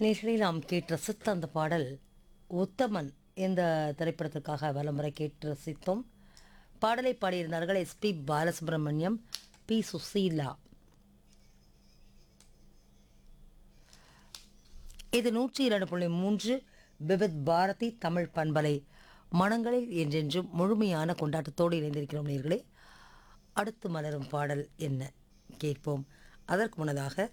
நேர்களை நாம் கேட்டு ரசித்த அந்த பாடல் உத்தமன் இந்த திரைப்படத்திற்காக வலமுறை கேட்டு ரசித்தோம் பாடலை பாடியிருந்தார்கள் எஸ்பி பாலசுப்ரமணியம் பி சுசீலா இது நூற்றி இரண்டு புள்ளி மூன்று விவித் பாரதி தமிழ் பண்பலை மனங்களில் என்றென்றும் முழுமையான கொண்டாட்டத்தோடு இணைந்திருக்கிறோம் நேர்களே அடுத்து மலரும் பாடல் என்ன கேட்போம் அதற்கு முன்னதாக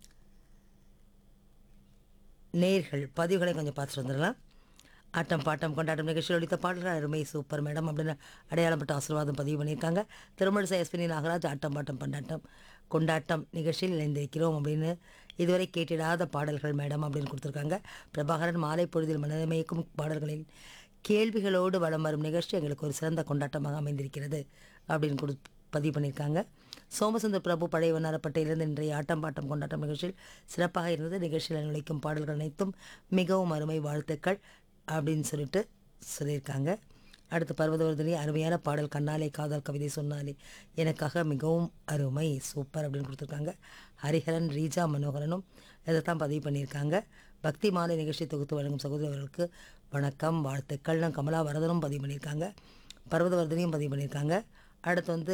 நேர்கள் பதிவுகளை கொஞ்சம் பார்த்துட்டு வந்துடலாம் ஆட்டம் பாட்டம் கொண்டாட்டம் நிகழ்ச்சியில் ஒழித்த பாடல்கள் அருமை சூப்பர் மேடம் அப்படின்னு அடையாளப்பட்ட ஆசீர்வாதம் பதிவு பண்ணியிருக்காங்க திருமழிசை எஸ்பினி நாகராஜ் ஆட்டம் பாட்டம் கொண்டாட்டம் கொண்டாட்டம் நிகழ்ச்சியில் இணைந்திருக்கிறோம் அப்படின்னு இதுவரை கேட்டிடாத பாடல்கள் மேடம் அப்படின்னு கொடுத்துருக்காங்க பிரபாகரன் மாலை பொழுதில் மனதமயக்கும் பாடல்களின் கேள்விகளோடு வலம் வரும் நிகழ்ச்சி எங்களுக்கு ஒரு சிறந்த கொண்டாட்டமாக அமைந்திருக்கிறது அப்படின்னு கொடு பதிவு பண்ணியிருக்காங்க சோமசுந்தர் பிரபு பழைய வண்ணாரப்பட்டையிலிருந்து இன்றைய ஆட்டம் பாட்டம் கொண்டாட்டம் நிகழ்ச்சியில் சிறப்பாக இருந்தது நிகழ்ச்சியில் நுழைக்கும் பாடல்கள் அனைத்தும் மிகவும் அருமை வாழ்த்துக்கள் அப்படின்னு சொல்லிட்டு சொல்லியிருக்காங்க அடுத்து பர்வதவர்தனி அருமையான பாடல் கண்ணாலே காதல் கவிதை சொன்னாலே எனக்காக மிகவும் அருமை சூப்பர் அப்படின்னு கொடுத்துருக்காங்க ஹரிஹரன் ரீஜா மனோகரனும் இதைத்தான் பதிவு பண்ணியிருக்காங்க பக்தி மாலை நிகழ்ச்சி தொகுத்து வழங்கும் சகோதரர்களுக்கு வணக்கம் வாழ்த்துக்கள் கமலா வரதனும் பதிவு பண்ணியிருக்காங்க பர்வதவர்தனியும் பதிவு பண்ணியிருக்காங்க அடுத்து வந்து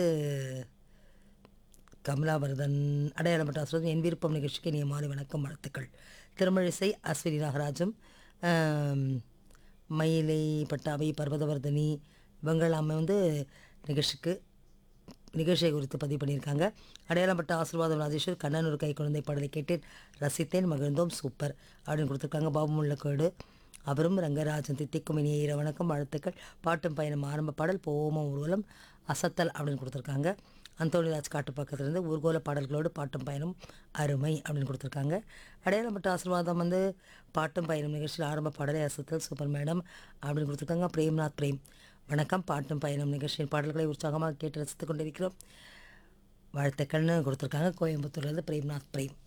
கமலாவரதன் அடையாளப்பட்ட ஆசிரியர் என் விருப்பம் நிகழ்ச்சிக்கு இனிய மாலை வணக்கம் வாழ்த்துக்கள் திருமழிசை அஸ்வினி நாகராஜும் ஆம், மயிலை பட்டாவை பர்வதவர்தனி இவங்களாமே வந்து நிகழ்ச்சிக்கு நிகழ்ச்சியை குறித்து பதிவு பண்ணியிருக்காங்க அடையாளப்பட்ட ஆசீர்வாதம் ராஜேஸ்வர் கண்ணன் ஒரு கை குழந்தை பாடலை கேட்டேன் ரசித்தேன் மகிழ்ந்தோம் சூப்பர் அப்படின்னு கொடுத்துருக்காங்க பாபு முள்ளக்கோடு அவரும் ரங்கராஜன் தித்திக்கும் இனிய இர வணக்கம் வாழ்த்துக்கள் பாட்டும் பயணம் ஆரம்ப பாடல் போமம் ஊர்வலம் அசத்தல் அப்படின்னு கொடுத்துருக்காங்க அந்தோனிராஜ் காட்டு பக்கத்துலேருந்து ஊர்கோல பாடல்களோடு பாட்டும் பயணம் அருமை அப்படின்னு கொடுத்துருக்காங்க அடையாளப்பட்ட ஆசீர்வாதம் வந்து பாட்டும் பயணம் நிகழ்ச்சியில் ஆரம்ப பாடலை அசத்தல் சூப்பர் மேடம் அப்படின்னு கொடுத்துருக்காங்க பிரேம்நாத் பிரேம் வணக்கம் பாட்டும் பயணம் நிகழ்ச்சியின் பாடல்களை உற்சாகமாக கேட்டு ரசித்துக் கொண்டிருக்கிறோம் வாழ்த்துக்கள்னு கொடுத்துருக்காங்க கோயம்புத்தூர்லேருந்து பிரேம்நாத் பிரேம்